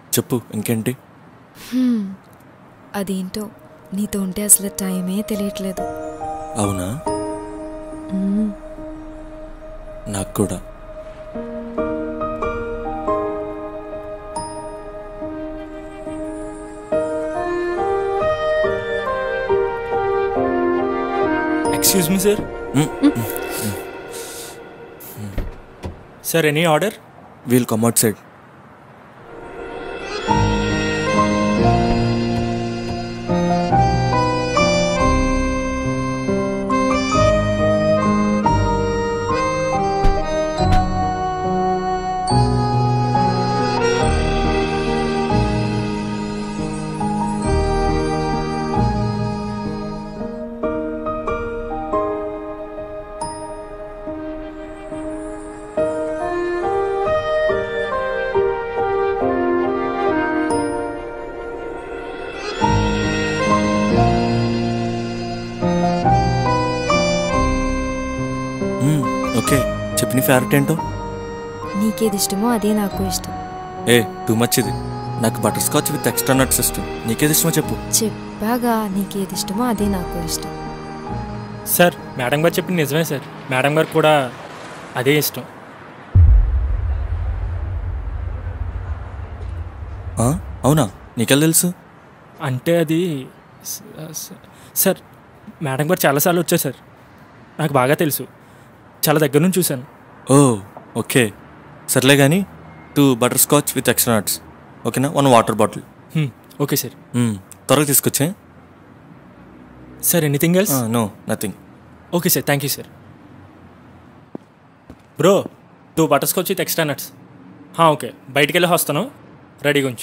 చెప్పు ఇంకేంటి హ్మ్. అదేంటో నీతో ఉంటే అసలు టైమే తెలియట్లేదు అవునా మ్మ్. నాకు కూడా excuse me sir sir any order we'll come outside okay చెప్పు నీ ఫేవరెట్ ఏంటో నీకేది ఇష్టమో అదే నాకు ఇష్టం ఏ టూ మచ్ ఇది నాకు butterscotch with extra nuts ఇష్టం నీకేది ఇష్టమో చెప్పు చెప్పాగా నీకేది ఇష్టమో అదే నాకు ఇష్టం సార్ మేడం గారు చెప్పింది నిజమే సార్ మేడం గారు కూడా అదే ఇష్టం ఆ? అవునా నీకెళ్ళ తెలుసు అంటే అది స- స- సార్ మేడం గారు చాలాసార్లు వచ్చారు సార్ నాకు బాగా తెలుసు చాలా దగ్గర నుంచి చూశాను ఓ ఓకే సర్లే కానీ two butterscotch with extra nuts ఓకేనా one water bottle hmm, okay sir త్వరగా తీసుకొచ్చే sir anything else no nothing okay sir thank you sir bro two butterscotch with extra nuts okay బయటికి వెళ్ళి వస్తాను రెడీగా ఉంచు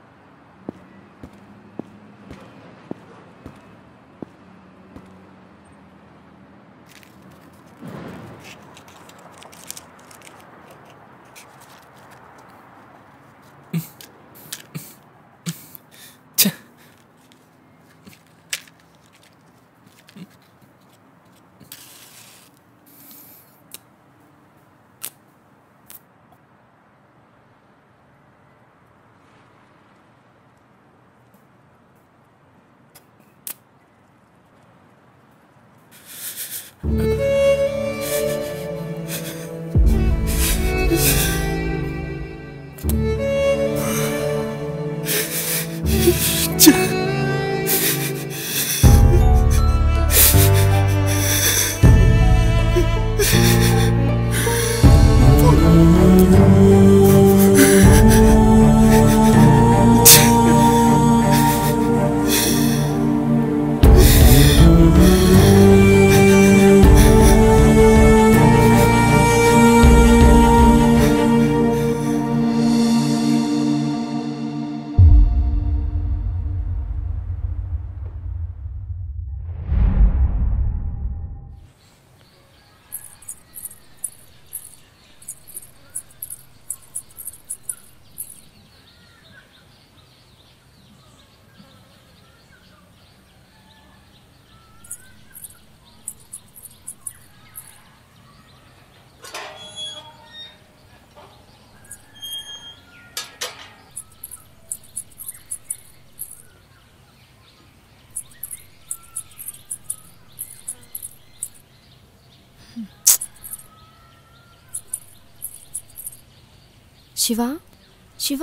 శివ శివ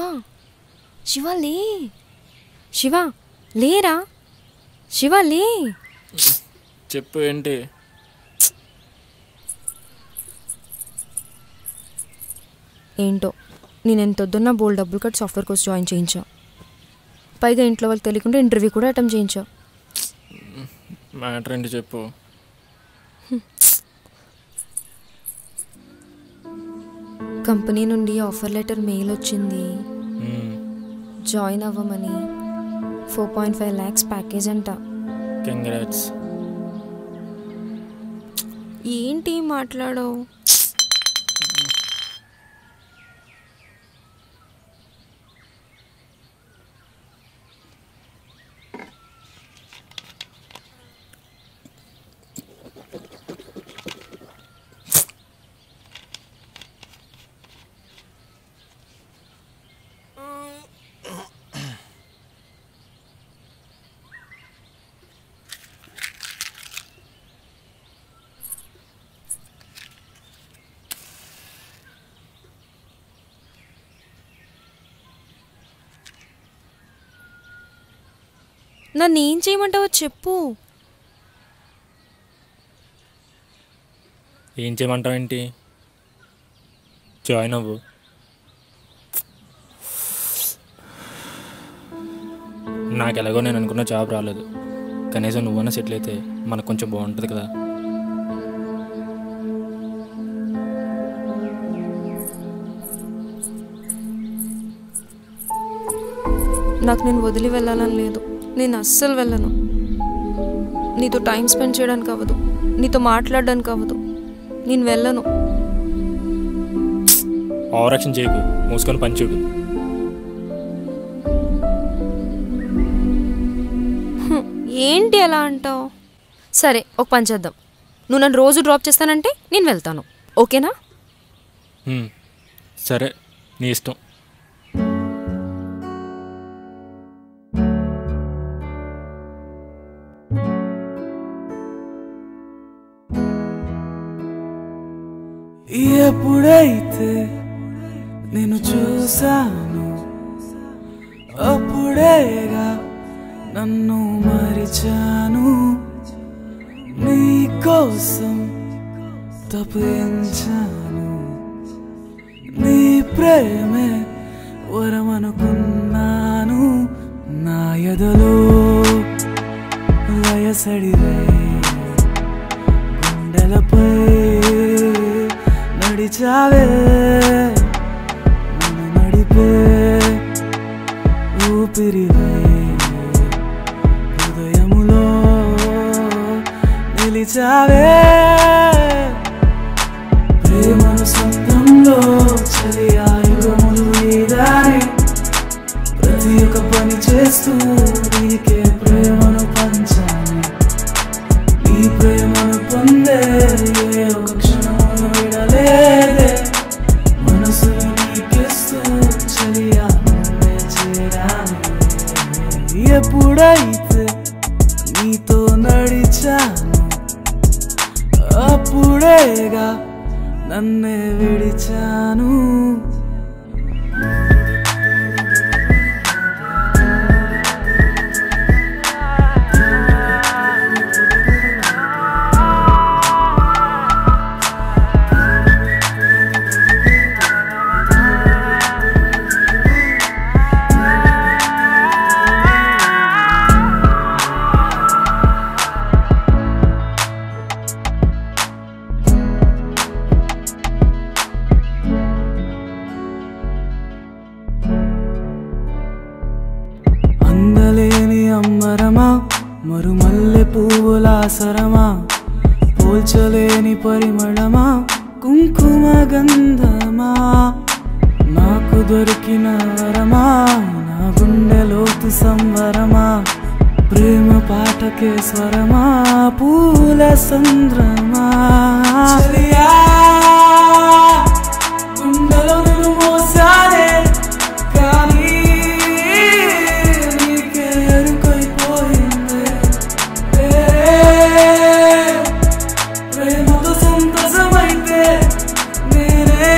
శివ లే శివ లేరా శివ లే చెప్పు ఏంటి ఏంటో నేను ఎంత వద్దున్నా బోల్ డబ్బులు కట్టి సాఫ్ట్వేర్ కోర్స్ జాయిన్ చేయించా పైగా ఇంట్లో వాళ్ళకి తెలియకుండా ఇంటర్వ్యూ కూడా అటెంప్ట్ చేయించా మ్యాటర్ ఏంటి చెప్పు కంపెనీ నుండి ఆఫర్ లెటర్ మెయిల్ వచ్చింది జాయిన్ అవ్వమని four point five lakhs package అంట కంగ్రాట్స్ ఏంటి మాట్లాడవు నన్ను ఏం చేయమంటావో చెప్పు ఏం చేయమంటావు ఏంటి జాయిన్ అవ్వు నాకు ఎలాగో నేను అనుకున్న జాబ్ రాలేదు కనీసం నువ్వన్నా సెటిల్ అయితే మనకు కొంచెం బాగుంటుంది కదా నాకు నేను వదిలి వెళ్ళాలని లేదు నేను అస్సలు వెళ్ళను నీతో టైం స్పెండ్ చేయడానికి అవ్వదు నీతో మాట్లాడడానికి అవ్వదు నేను వెళ్ళను ఓవరాక్షన్ చేయకు మూసుకొని పని చూడు హ్మ్, ఏంటి ఎలా అంటావు సరే ఒక పని చేద్దాం నువ్వు నన్ను రోజు డ్రాప్ చేస్తానంటే నేను వెళ్తాను ఓకేనా హ్మ్. సరే నీ ఇష్టం ఎప్పుడైతే నేను చూశాను అప్పుడేగా నన్ను మరిచాను నీకోసం తప్పించాను నీ ప్రేమే వరమనుకున్నాను నా ఎదలో లయసడివే గుండెలపై నడిచావే నన్ను నడిపే ఊపిరివై హృదయములో నిలిచావే ప్రేమను సొంతంలో చలి ఆయుధములు నీదానే ప్రతి ఒక్క పని చేస్తూ నీకే ప్రేమను పంచాలి నీ ప్రేమను పొందే ఏ ఒక క్షణమును విడలేదే మనసును నీకిస్తూ చలియా నువ్వే చేరాలి ఎప్పుడైతే నీతో నడిచాను అప్పుడేగా నన్నే విడిచాను అందలేని అమ్మరమా మరుమల్లె పువ్వుల సరమా పోల్చలేని పరిమళమా కుంకుమ గంధమా నాకు దొరికిన వరమా నా గుండెలోతు సంవరమా ప్రేమ పాటకే స్వరమా పూల సంద్రమా చలియా గుండెలో నిన్ను మోసానే కానీ నీకే ఎరుకైపోయిందే ఏ, ప్రేమతో సంతసమైతే నేనే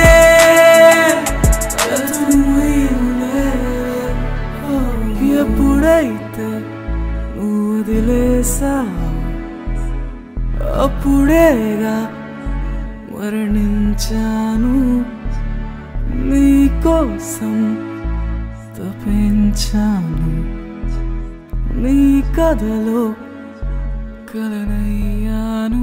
తలచుముయ్యులే. ఓ, ఎప్పుడైతే నువ్వు వదిలేసావు అప్పుడేగా వర్ణించాను నీకోసం తపించాను నీ కథలో కలనయ్యాను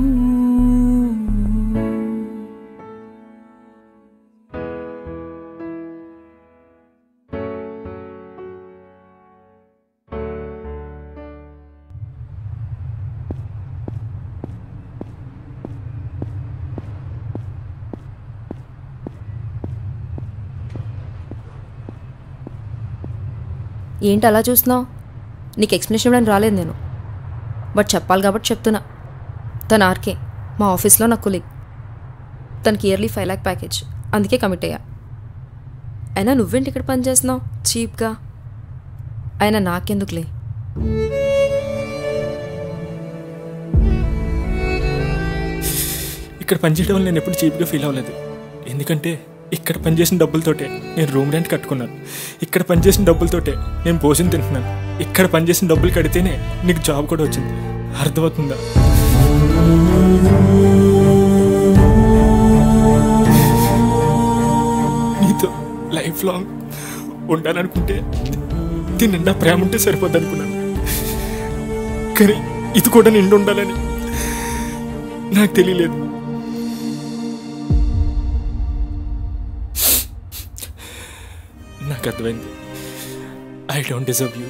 ఏంటి అలా చూస్తున్నావు నీకు ఎక్స్ప్లెనేషన్ ఇవ్వడానికి రాలేదు నేను బట్ చెప్పాలి కాబట్టి చెప్తున్నా తను ఆర్కే మా ఆఫీస్లో నా కొలీగ్ తనకి ఇయర్లీ ఫైవ్ ల్యాక్ ప్యాకేజ్ అందుకే కమిట్ అయ్యా అయినా నువ్వేంటి ఇక్కడ పని చేస్తున్నావు చీప్గా అయినా నాకెందుకులే ఇక్కడ పనిచేయడం వల్ల నేను ఎప్పుడు చీప్గా ఫీల్ అవ్వలేదు ఎందుకంటే ఇక్కడ పనిచేసిన డబ్బులతోటే నేను రూమ్ రెంట్ కట్టుకున్నాను ఇక్కడ పనిచేసిన డబ్బులతోటే నేను భోజనం తింటున్నాను ఇక్కడ పనిచేసిన డబ్బులు కడితేనే నీకు జాబ్ కూడా వచ్చింది అర్థమవుతుందా నీతో లైఫ్ లాంగ్ ఉండాలనుకుంటే దీని నిండా ప్రేమ ఉంటే సరిపోద్ది అనుకున్నాను కానీ ఇది కూడా నిండు ఉండాలని నాకు తెలియలేదు నాకు అర్థమైంది I don't deserve you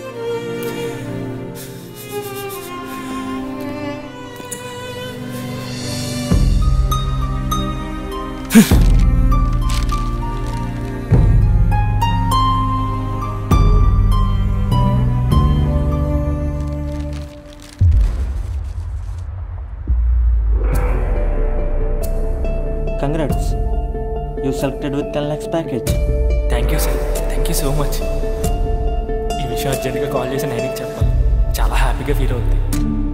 Congrats. You selected with 10 lakhs package. Thank you sir thank you so much ఈ విషయం అర్జెంట్గా కాల్ చేసి నేను చెప్పాలి చాలా హ్యాపీగా ఫీల్ అవుతుంది